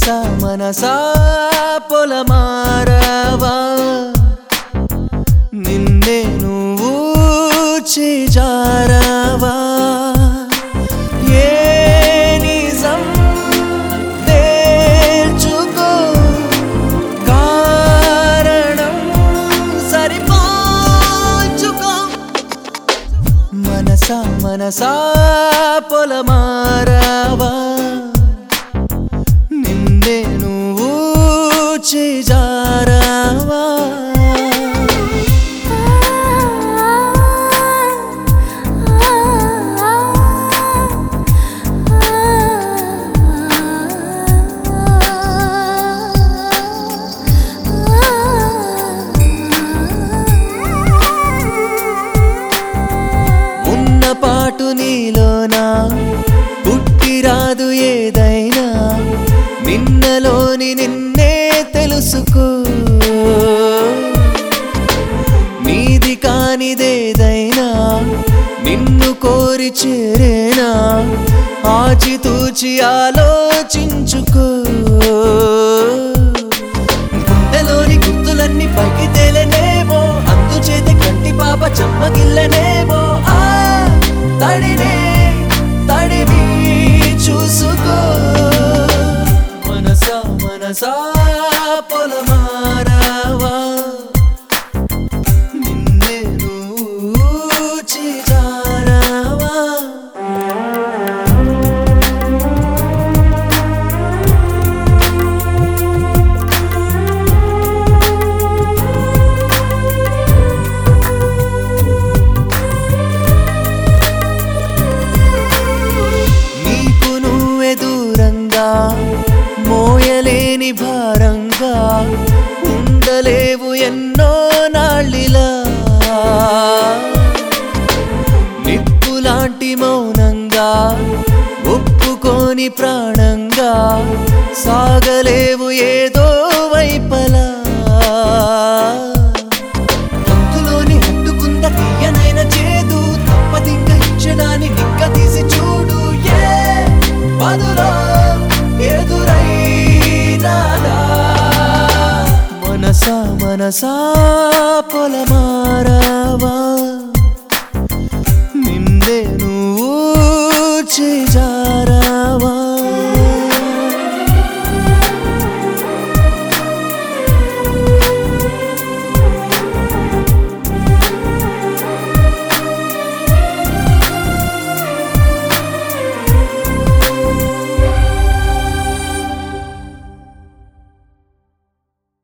మనసా మనసా పొలమారవా నిన్నే నువ్వు చేజారవా ఏ నిజం తేల్చుకో కారణం సరిపోల్చుకో మనసా మనసా పొలమారవా నిన్నే నువ్వు చేజారవా ఉన్న పాటు నీలోనా పుట్టిరాదు ఏదైనా నిన్నలోని నిన్నే తెలుసుకో నీది కానిదేదైనా నిన్ను కోరి చేరేనా ఆచితూచి ఆలోచించుకో గుండెలోని గుర్తులన్నీ పైకి తేలనేమో అందుచేత కంటి పాప చెమ్మగిల్లనేమో ఆ తడినే తడివి చూసుకో మనసా మనసా పొలమారావా నిన్నే నువ్వు చేజారావా నీకు నువ్వే దూరంగా మోయలేని భారంగా ఉండలేవు ఎన్నో నాళ్ళిలా నిప్పులాంటి మౌనంగా ఒప్పుకోని ప్రాణంగా సాగలేవు ఏదో వైపలా గొంతులోని హత్తుకుంద తీయనైన చేదు తప్పదింక ఇచ్చడాన్ని నిక్క తీసి చూడు ఏ బదులో ఎదురైనాదా మనసా మనసా పొలమారావా నిన్నే నువ్వు చేజా